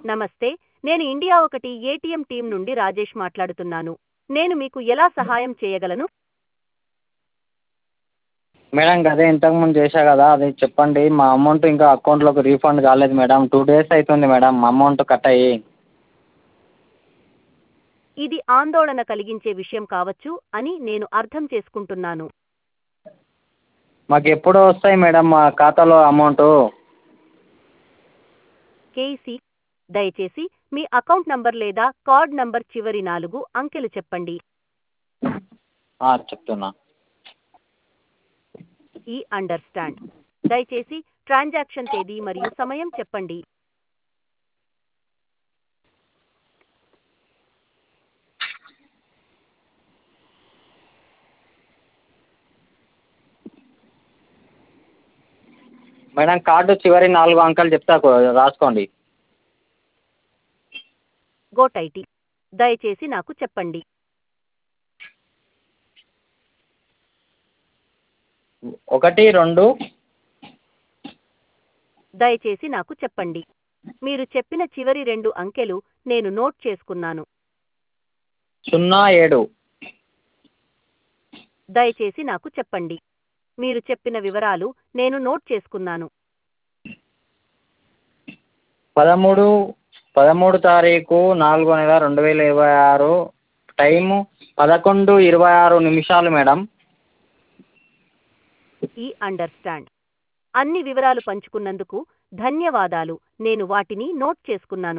నమస్తే నేను ఇండియా ఒకటి ఏటీఎం టీం నుండి రాజేష్ మాట్లాడుతున్నాను నేను మీకు ఎలా సహాయం చేయగలను మేడం అదే ఇంతకుముందు చేశా కదా అది చెప్పండి మా అమౌంట్ ఇంకా అకౌంట్లోకి రీఫండ్ కాలేదు మేడం టూ డేస్ అవుతుంది మేడం అమౌంట్ కట్ అయ్యి ఇది ఆందోళన కలిగించే విషయం కావచ్చు అని నేను అర్థం చేసుకుంటున్నాను మాకు ఎప్పుడు వస్తాయి మేడం మా ఖాతాలో అమౌంటు కేసీ దయచేసి మీ అకౌంట్ నంబర్ లేదా కార్డ్ నంబర్ చివరి నాలుగు అంకెలు చెప్పండి చెప్తున్నా ఈ అండర్స్టాండ్ దయచేసి ట్రాన్సాక్షన్ తేదీ మరియు సమయం చెప్పండి మేడం కార్డు చివరి నాలుగు అంకెలు చెప్తా రాసుకోండి గోటైటి దయచేసి నాకు చెప్పండి ఒకటి రెండు దయచేసి నాకు చెప్పండి మీరు చెప్పిన చివరి రెండు అంకెలు నేను నోట్ చేసుకున్నాను సున్నా ఏడు దయచేసి నాకు చెప్పండి మీరు చెప్పిన వివరాలు నేను నోట్ చేసుకున్నాను పదమూడు పదమూడు తారీఖు నాలుగో నెల రెండు వేల ఇరవై ఆరు టైము పదకొండు ఇరవై ఆరు నిమిషాలు మేడం ఈ అండర్స్టాండ్ అన్ని వివరాలు పంచుకున్నందుకు ధన్యవాదాలు నేను వాటిని నోట్ చేసుకున్నాను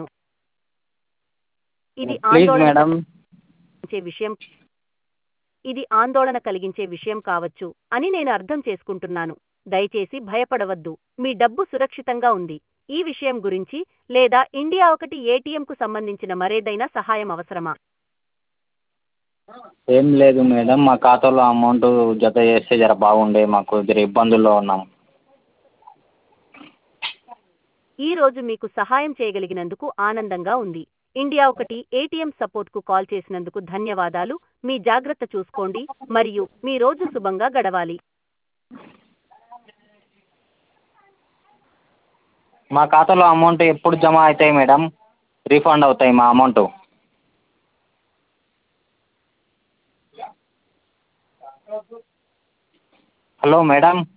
ఇది ప్లీజ్ ఆందోళన మేడం కలిగించే విషయం ఇది ఆందోళన కలిగించే విషయం కావచ్చు అని నేను అర్థం చేసుకుంటున్నాను దయచేసి భయపడవద్దు మీ డబ్బు సురక్షితంగా ఉంది ఈ విషయం గురించి లేదా ఇండియా ఒకటి ఏటీఎంకు సంబంధించిన మరేదైనా సహాయం అవసరమా ఏం లేదు మేడం మా ఖాతాలో అమౌంట్ జత చేస్తే జర బాగుండే మాకు జర ఇబ్బందుల్లో ఉన్నాం ఈ రోజు మీకు సహాయం చేయగలిగినందుకు ఆనందంగా ఉంది ఇండియా ఒకటి ఏటీఎం సపోర్ట్కు కాల్ చేసినందుకు ధన్యవాదాలు మీ జాగ్రత్త చూసుకోండి మరియు మీ రోజు శుభంగా గడవాలి మా ఖాతాలో అమౌంట్ ఎప్పుడు జమ అవుతాయి మేడం రీఫండ్ అవుతాయి మా అమౌంట్ హలో మేడం